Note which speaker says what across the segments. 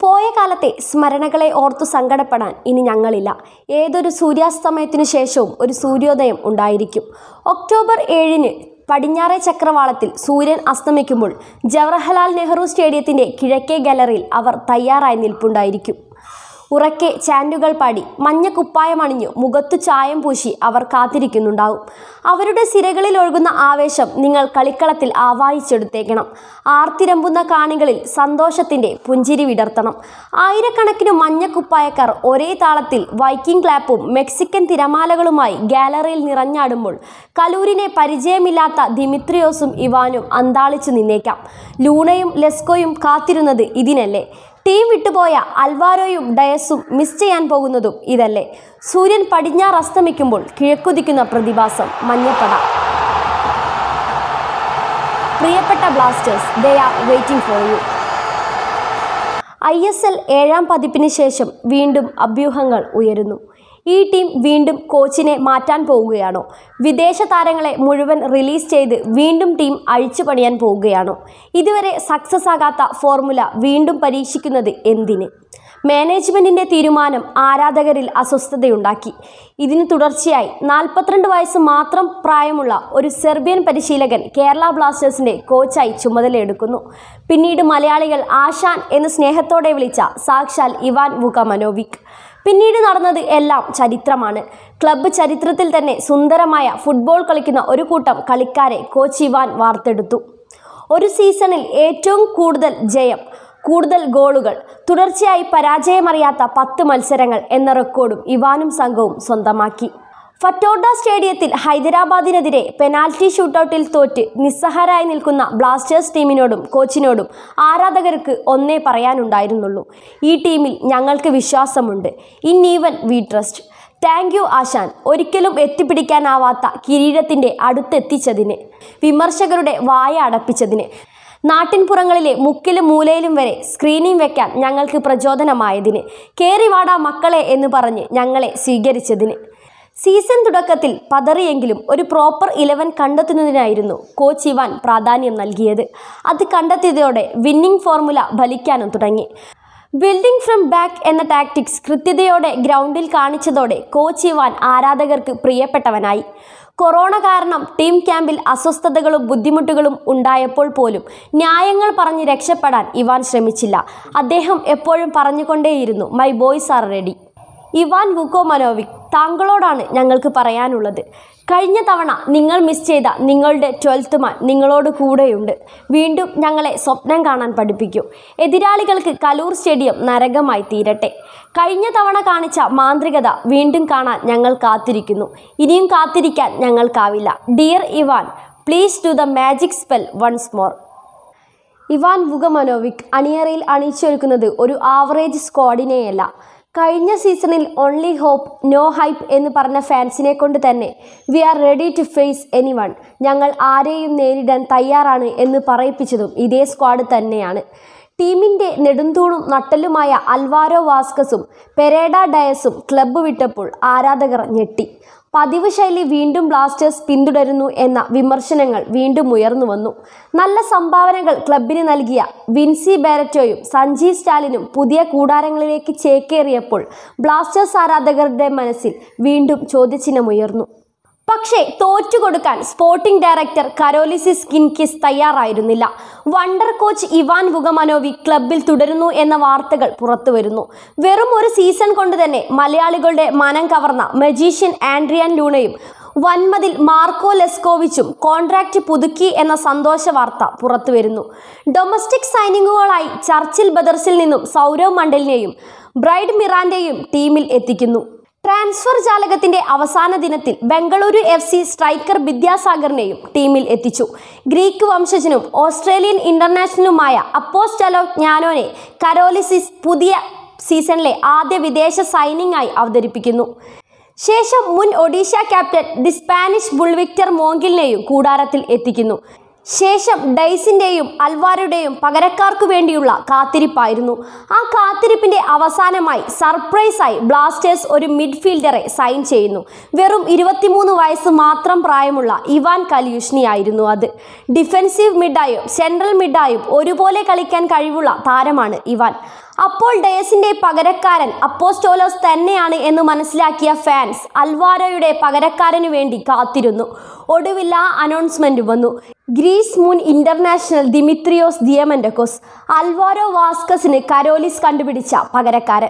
Speaker 1: പോയ കാലത്തെ സ്മരണകളെ ഓർത്തു സങ്കടപ്പെടാൻ ഇനി ഞങ്ങളില്ല ഏതൊരു സൂര്യാസ്തമയത്തിനു ശേഷവും ഒരു സൂര്യോദയം ഉണ്ടായിരിക്കും ഒക്ടോബർ ഏഴിന് പടിഞ്ഞാറേ ചക്രവാളത്തിൽ സൂര്യൻ അസ്തമിക്കുമ്പോൾ ജവഹർലാൽ നെഹ്റു സ്റ്റേഡിയത്തിന്റെ കിഴക്കേ ഗാലറിയിൽ അവർ തയ്യാറായി നിൽപ്പുണ്ടായിരിക്കും ഉറക്കെ ചാൻഡുകൾ പാടി മഞ്ഞ കുപ്പായമണിഞ്ഞു മുഖത്തു ചായം പൂശി അവർ കാത്തിരിക്കുന്നുണ്ടാവും അവരുടെ സിരകളിൽ ഒഴുകുന്ന ആവേശം നിങ്ങൾ കളിക്കളത്തിൽ ആവാഹിച്ചെടുത്തേക്കണം ആർത്തിരമ്പുന്ന കാണികളിൽ സന്തോഷത്തിന്റെ പുഞ്ചിരി വിടർത്തണം ആയിരക്കണക്കിന് മഞ്ഞ കുപ്പായക്കാർ ഒരേ താളത്തിൽ വൈക്കിംഗ് ക്ലാപ്പും മെക്സിക്കൻ തിരമാലകളുമായി ഗാലറിയിൽ നിറഞ്ഞാടുമ്പോൾ കലൂരിനെ പരിചയമില്ലാത്ത ദിമിത്രിയോസും ഇവാനും അന്താളിച്ചു നിന്നേക്കാം ലൂണയും ലെസ്കോയും കാത്തിരുന്നത് ഇതിനല്ലേ ടീം വിട്ടുപോയ അൽവാരോയും ഡയസും മിസ് ചെയ്യാൻ പോകുന്നതും ഇതല്ലേ സൂര്യൻ പടിഞ്ഞാറ് അസ്തമിക്കുമ്പോൾ കിഴക്കുതിക്കുന്ന പ്രതിഭാസം മഞ്ഞപ്പട പ്രിയപ്പെട്ട Blasters they are waiting for you I S L ഏഴാം പതിപ്പിന് ശേഷം വീണ്ടും അഭ്യൂഹങ്ങൾ ഉയരുന്നു ഈ ടീം വീണ്ടും കോച്ചിനെ മാറ്റാൻ പോവുകയാണോ വിദേശ താരങ്ങളെ മുഴുവൻ റിലീസ് ചെയ്ത് വീണ്ടും ടീം അഴിച്ചു പണിയാൻ പോവുകയാണോ ഇതുവരെ സക്സസ് ആകാത്ത ഫോർമുല വീണ്ടും പരീക്ഷിക്കുന്നത് എന്തിന് മാനേജ്മെന്റിന്റെ തീരുമാനം ആരാധകരിൽ അസ്വസ്ഥതയുണ്ടാക്കി ഇതിന് തുടർച്ചയായി നാൽപ്പത്തിരണ്ട് വയസ്സ് മാത്രം പ്രായമുള്ള ഒരു സെർബിയൻ പരിശീലകൻ കേരള ബ്ലാസ്റ്റേഴ്സിന്റെ കോച്ചായി ചുമതലയെടുക്കുന്നു പിന്നീട് മലയാളികൾ ആശാൻ എന്ന് സ്നേഹത്തോടെ വിളിച്ച സാക്ഷാൽ ഇവാൻ വുകമനോവിക് പിന്നീട് നടന്നത് എല്ലാം ചരിത്രമാണ് ക്ലബ്ബ് ചരിത്രത്തിൽ തന്നെ സുന്ദരമായ ഫുട്ബോൾ കളിക്കുന്ന ഒരു കൂട്ടം കളിക്കാരെ കോച്ച് ഇവാൻ വാർത്തെടുത്തു ഒരു സീസണിൽ ഏറ്റവും കൂടുതൽ ജയം കൂടുതൽ ഗോളുകൾ തുടർച്ചയായി പരാജയമറിയാത്ത പത്ത് മത്സരങ്ങൾ എന്ന റെക്കോർഡും ഇവാനും സംഘവും സ്വന്തമാക്കി ഫറ്റോർഡ സ്റ്റേഡിയത്തിൽ ഹൈദരാബാദിനെതിരെ പെനാൽറ്റി ഷൂട്ടൌട്ടിൽ തോറ്റ് നിസ്സഹാരായി നിൽക്കുന്ന ബ്ലാസ്റ്റേഴ്സ് ടീമിനോടും കോച്ചിനോടും ആരാധകർക്ക് ഒന്നേ പറയാനുണ്ടായിരുന്നുള്ളൂ ഈ ടീമിൽ ഞങ്ങൾക്ക് വിശ്വാസമുണ്ട് in Ivan we trust thank you ആശാൻ ഒരിക്കലും എത്തിപ്പിടിക്കാനാവാത്ത കിരീടത്തിൻ്റെ അടുത്തെത്തിച്ചതിന് വിമർശകരുടെ വായ അടപ്പിച്ചതിന് നാട്ടിൻപുറങ്ങളിലെ മുക്കിലും മൂലയിലും വരെ സ്ക്രീനിങ് വെക്കാൻ ഞങ്ങൾക്ക് പ്രചോദനമായതിന് കേറിവാടാ മക്കളെ എന്ന് പറഞ്ഞ് ഞങ്ങളെ സ്വീകരിച്ചതിന് സീസൺ തുടക്കത്തിൽ പതറിയെങ്കിലും ഒരു പ്രോപ്പർ ഇലവൻ കണ്ടെത്തുന്നതിനായിരുന്നു കോച്ച് ഇവാൻ പ്രാധാന്യം നൽകിയത് അത് കണ്ടെത്തിയതോടെ വിന്നിംഗ് ഫോർമുല ഫലിക്കാനും തുടങ്ങി ബിൽഡിംഗ് ഫ്രം ബാക്ക് എന്ന ടാക്ടിക്സ് കൃത്യതയോടെ ഗ്രൗണ്ടിൽ കാണിച്ചതോടെ കോച്ച് ഇവാൻ ആരാധകർക്ക് പ്രിയപ്പെട്ടവനായി കൊറോണ കാരണം ടീം ക്യാമ്പിൽ അസ്വസ്ഥതകളും ബുദ്ധിമുട്ടുകളും ഉണ്ടായപ്പോൾ പോലും ന്യായങ്ങൾ പറഞ്ഞ് രക്ഷപ്പെടാൻ ഇവാൻ ശ്രമിച്ചില്ല അദ്ദേഹം എപ്പോഴും പറഞ്ഞുകൊണ്ടേയിരുന്നു my boys are ready Ivan Vukomanovic താങ്കളോടാണ് ഞങ്ങൾക്ക് പറയാനുള്ളത് കഴിഞ്ഞ തവണ നിങ്ങൾ മിസ് ചെയ്ത നിങ്ങളുടെ ട്വൽത്ത് മാൻ നിങ്ങളോട് കൂടെയുണ്ട് വീണ്ടും ഞങ്ങളെ സ്വപ്നം കാണാൻ പഠിപ്പിക്കൂ എതിരാളികൾക്ക് കലൂർ സ്റ്റേഡിയം നരകമായി തീരട്ടെ കഴിഞ്ഞ തവണ കാണിച്ച മാന്ത്രികത വീണ്ടും കാണാൻ ഞങ്ങൾ കാത്തിരിക്കുന്നു ഇനിയും കാത്തിരിക്കാൻ ഞങ്ങൾക്കാവില്ല dear Ivan please do the magic spell once more Ivan Vukomanovic അണിയറയിൽ അണിയിച്ചൊരുക്കുന്നത് ഒരു ആവറേജ് സ്ക്വാഡിനെയല്ല കഴിഞ്ഞ സീസണിൽ ഓൺലി ഹോപ്പ് നോ ഹൈപ്പ് എന്ന് പറഞ്ഞ ഫാൻസിനെ കൊണ്ട് തന്നെ we are ready to face anyone ഞങ്ങൾ ആരെയും നേരിടാൻ തയ്യാറാണ് എന്ന് പറയിപ്പിച്ചതും ഇതേ സ്ക്വാഡ് തന്നെയാണ് ടീമിൻ്റെ നെടുന്തൂണും നട്ടലുമായ അൽവാരോ വാസ്കസും പെരേഡ ഡയസും ക്ലബ്ബ് വിട്ടപ്പോൾ ആരാധകർ ഞെട്ടി പതിവ് ശൈലി വീണ്ടും ബ്ലാസ്റ്റേഴ്സ് പിന്തുടരുന്നു എന്ന വിമർശനങ്ങൾ വീണ്ടും ഉയർന്നു വന്നു നല്ല സംഭാവനകൾ ക്ലബിന് നൽകിയ വിൻസി ബാരറ്റോയും സഞ്ജി സ്റ്റാലിനും പുതിയ കൂടാരങ്ങളിലേക്ക് ചേക്കേറിയപ്പോൾ ബ്ലാസ്റ്റേഴ്സ് ആരാധകരുടെ മനസ്സിൽ വീണ്ടും ചോദ്യചിഹ്നമുയർന്നു പക്ഷേ തോറ്റുകൊടുക്കാൻ സ്പോർട്ടിംഗ് ഡയറക്ടർ കരോലിസിസ് കിൻകിസ് തയ്യാറായിരുന്നില്ല വണ്ടർ കോച്ച് ഇവാൻ വുഗമനോവി ക്ലബിൽ തുടരുന്നു എന്ന വാർത്തകൾ പുറത്തുവരുന്നു വെറും ഒരു സീസൺ കൊണ്ട് തന്നെ മലയാളികളുടെ മനം കവർന്ന മജീഷ്യൻ ആൻഡ്രിയാൻ ലൂണയും വൻമതിൽ മാർക്കോ ലെസ്കോവിച്ചും കോൺട്രാക്റ്റ് പുതുക്കി എന്ന സന്തോഷ വാർത്ത പുറത്തുവരുന്നു ഡൊമസ്റ്റിക് സൈനിങ്ങുകളായി ചർച്ചിൽ ബദർസിൽ നിന്നും സൗരവ് മണ്ഡലിനെയും ബ്രൈഡ് മിറാന്റെയും ടീമിൽ എത്തിക്കുന്നു ട്രാൻസ്ഫർ ജാലകത്തിന്റെ അവസാന ദിനത്തിൽ ബംഗളൂരു എഫ് സി സ്ട്രൈക്കർ വിദ്യാസാഗറിനെയും ടീമിൽ എത്തിച്ചു ഗ്രീക്ക് വംശജനും ഓസ്ട്രേലിയൻ ഇന്റർനാഷണലുമായ അപ്പോസ്റ്റലോ ജ്ഞാനോനെ കരോലിസിസ് പുതിയ സീസണിലെ ആദ്യ വിദേശ സൈനിങ് ആയി അവതരിപ്പിക്കുന്നു ശേഷം മുൻ Odisha captain the Spanish bull Victor മോങ്കിലിനെയും കൂടാരത്തിൽ എത്തിക്കുന്നു ശേഷം ഡൈസിൻ്റെയും അൽവാരുടെയും പകരക്കാർക്കു വേണ്ടിയുള്ള കാത്തിരിപ്പായിരുന്നു ആ കാത്തിരിപ്പിന്റെ അവസാനമായി സർപ്രൈസായി ബ്ലാസ്റ്റേഴ്സ് ഒരു മിഡ്ഫീൽഡറെ സൈൻ ചെയ്യുന്നു വെറും ഇരുപത്തിമൂന്ന് വയസ്സ് മാത്രം പ്രായമുള്ള ഇവാൻ കലിയുഷ്നി ആയിരുന്നു അത് ഡിഫൻസീവ് മിഡായും സെൻട്രൽ മിഡായും ഒരുപോലെ കളിക്കാൻ കഴിവുള്ള താരമാണ് ഇവാൻ അപ്പോൾ ഡയസിന്റെ പകരക്കാരൻ അപ്പോസ്റ്റോലോസ് തന്നെയാണ് എന്ന് മനസ്സിലാക്കിയ ഫാൻസ് അൽവാരോയുടെ പകരക്കാരന് വേണ്ടി കാത്തിരുന്നു ഒടുവിൽ ആ അനൗൺസ്മെന്റ് വന്നു ഗ്രീസ് മുൻ ഇന്റർനാഷണൽ ദിമിത്രിയോസ് ദിയമൻഡക്കോസ് അൽവാരോ വാസ്കസിന് കരോലിസ് കണ്ടുപിടിച്ച പകരക്കാരൻ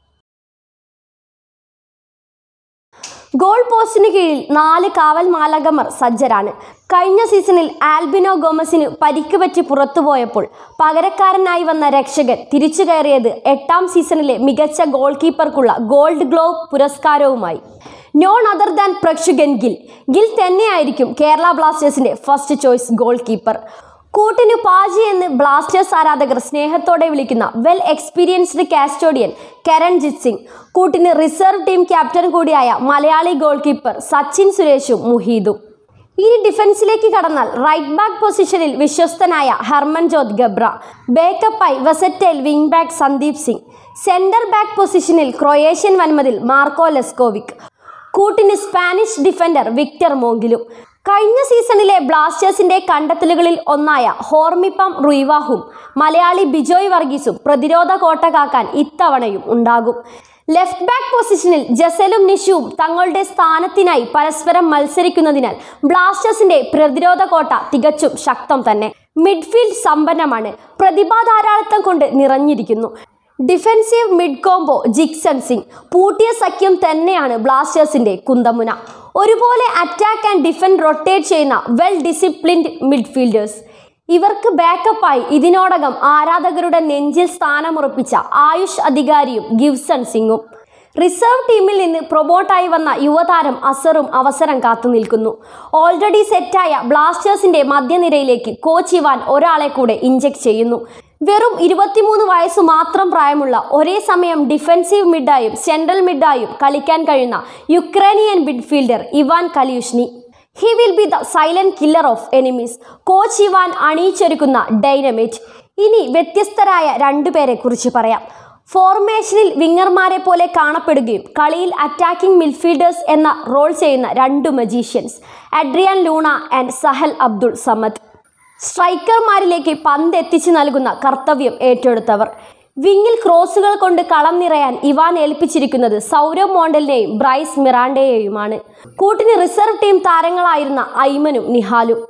Speaker 1: ഗോൾ പോസ്റ്റിന് കീഴിൽ നാല് കാവൽ മാലകമർ സജ്ജരാണ് കഴിഞ്ഞ സീസണിൽ ആൽബിനോ ഗോമസിന് പരിക്ക് പറ്റി പുറത്തുപോയപ്പോൾ പകരക്കാരനായി വന്ന രക്ഷകൻ തിരിച്ചു കയറിയത് എട്ടാം സീസണിലെ മികച്ച ഗോൾ കീപ്പർക്കുള്ള ഗോൾഡ് ഗ്ലോവ് പുരസ്കാരവുമായി none other than Prabhsukhan Gill Gill തന്നെയായിരിക്കും കേരള ബ്ലാസ്റ്റേഴ്സിന്റെ ഫസ്റ്റ് ചോയ്സ് ഗോൾ കീപ്പർ കൂട്ടിനു പാജി എന്ന് ബ്ലാസ്റ്റേഴ്സ് ആരാധകർ സ്നേഹത്തോടെ വിളിക്കുന്ന well experienced custodian Karanjit Singh കൂട്ടിന് റിസർവ് ടീം ക്യാപ്റ്റൻ കൂടിയായ മലയാളി ഗോൾ കീപ്പർ സച്ചിൻ സുരേഷും മുഹീദും ഇനി ഡിഫൻസിലേക്ക് കടന്നാൽ റൈറ്റ് ബാക്ക് പൊസിഷനിൽ വിശ്വസ്തനായ ഹർമൻജോത് ഗബ്ര ബേക്കപ്പായി versatile wing back Sandeep Singh centre back പൊസിഷനിൽ ക്രൊയേഷ്യൻ വൻമതിൽ മാർക്കോ ലെസ്കോവിക് കൂട്ടിന് സ്പാനിഷ് ഡിഫൻഡർ വിക്ടർ മോങ്കിലും കഴിഞ്ഞ സീസണിലെ ബ്ലാസ്റ്റേഴ്സിന്റെ കണ്ടെത്തലുകളിൽ ഒന്നായ ഹോർമിപ്പം റുയിവാഹും മലയാളി ബിജോയ് വർഗീസും പ്രതിരോധ കോട്ട കാക്കാൻ ഇത്തവണയും ഉണ്ടാകും ലെഫ്റ്റ് ബാക്ക് പൊസിഷനിൽ ജസലും നിഷുവും തങ്ങളുടെ സ്ഥാനത്തിനായി പരസ്പരം മത്സരിക്കുന്നതിനാൽ ബ്ലാസ്റ്റേഴ്സിന്റെ പ്രതിരോധ കോട്ട തികച്ചും ശക്തം തന്നെ മിഡ്ഫീൽഡ് സമ്പന്നമാണ് പ്രതിഭാധാരാളിത്തം കൊണ്ട് നിറഞ്ഞിരിക്കുന്നു defensive mid combo Jeakson Singh Puitea സഖ്യം തന്നെയാണ് ബ്ലാസ്റ്റേഴ്സിന്റെ കുന്തമുന ഒരുപോലെ അറ്റാക്ക് ആൻഡ് ഡിഫൻഡ് റൊട്ടേറ്റ് ചെയ്യുന്ന വെൽ ഡിസിപ്ലിൻഡ് മിഡ്ഫീൽഡേഴ്സ് ഇവർക്ക് ബാക്കപ്പായി ഇതിനോടകം ആരാധകരുടെ നെഞ്ചിൽ സ്ഥാനമുറപ്പിച്ച ആയുഷ് അധികാരിയും ഗിവ്സൺ സിംഗും റിസർവ് ടീമിൽ നിന്ന് പ്രൊമോട്ടായി വന്ന യുവതാരം അസറും അവസരം കാത്തു നിൽക്കുന്നു ഓൾറെഡി സെറ്റായ ബ്ലാസ്റ്റേഴ്സിന്റെ മധ്യനിരയിലേക്ക് കോച്ച് ഇവാൻ ഒരാളെ കൂടെ ഇഞ്ചെക്ട് ചെയ്യുന്നു വെറും ഇരുപത്തിമൂന്ന് വയസ്സ് മാത്രം പ്രായമുള്ള ഒരേ സമയം ഡിഫൻസീവ് മിഡായും സെൻട്രൽ മിഡായും കളിക്കാൻ കഴിയുന്ന Ukrainian midfielder Ivan Kaliuzhnyi he will be the silent killer of enemies coach Ivan അണിയിച്ചൊരുക്കുന്ന ഡൈനമേറ്റ് ഇനി വ്യത്യസ്തരായ രണ്ടുപേരെ കുറിച്ച് പറയാം ഫോർമേഷനിൽ വിങ്ങർമാരെ പോലെ കാണപ്പെടുകയും കളിയിൽ അറ്റാക്കിംഗ് മിഡ്ഫീൽഡേഴ്സ് എന്ന റോൾ ചെയ്യുന്ന രണ്ട് magicians Adrian Luna and Sahal Abdul Samad സ്ട്രൈക്കർമാരിലേക്ക് പന്ത് എത്തിച്ചു നൽകുന്ന കർത്തവ്യം ഏറ്റെടുത്തവർ വിങ്ങിൽ ക്രോസുകൾ കൊണ്ട് കളം നിറയാൻ ഇവാൻ ഏൽപ്പിച്ചിരിക്കുന്നത് സൗരവ് മോണ്ടലിനെയും ബ്രൈസ് മിറാണ്ടയെയുമാണ് കൂട്ടിന് റിസർവ് ടീം താരങ്ങളായിരുന്ന ഐമനും നിഹാലും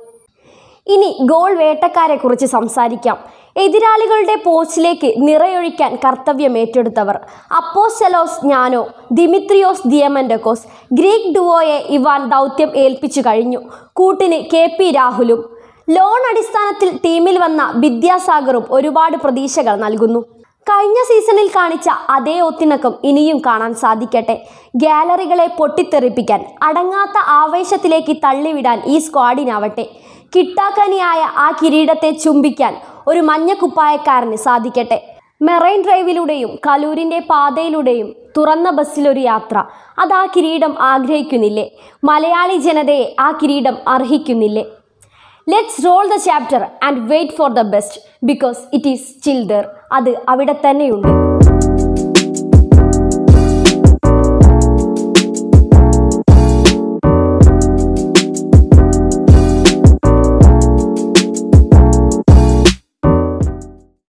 Speaker 1: ഇനി ഗോൾ വേട്ടക്കാരെ കുറിച്ച് സംസാരിക്കാം എതിരാളികളുടെ പോസ്റ്റിലേക്ക് നിറയൊഴിക്കാൻ കർത്തവ്യം ഏറ്റെടുത്തവർ Apostolos Giannou Dimitrios Diamantakos Greek ഡുവോയെ ഇവാൻ ദൗത്യം ഏൽപ്പിച്ചു കഴിഞ്ഞു കൂട്ടിന് കെ പി രാഹുലും ലോൺ അടിസ്ഥാനത്തിൽ ടീമിൽ വന്ന വിദ്യാസാഗറും ഒരുപാട് പ്രതീക്ഷകൾ നൽകുന്നു കഴിഞ്ഞ സീസണിൽ കാണിച്ച അതേ ഒത്തിണക്കം ഇനിയും കാണാൻ സാധിക്കട്ടെ ഗാലറികളെ പൊട്ടിത്തെറിപ്പിക്കാൻ അടങ്ങാത്ത ആവേശത്തിലേക്ക് തള്ളിവിടാൻ ഈ സ്ക്വാഡിനാവട്ടെ കിട്ടാക്കനിയായ ആ കിരീടത്തെ ചുംബിക്കാൻ ഒരു മഞ്ഞ കുപ്പായക്കാരന് സാധിക്കട്ടെ മെറൈൻ ഡ്രൈവിലൂടെയും കലൂരിൻ്റെ പാതയിലൂടെയും തുറന്ന ബസ്സിലൊരു യാത്ര അത് ആ കിരീടം ആഗ്രഹിക്കുന്നില്ലേ മലയാളി ജനതയെ ആ കിരീടം അർഹിക്കുന്നില്ലേ let's roll the chapter and wait for the best because it is still there അത് അവിടെ തന്നെയുണ്ട്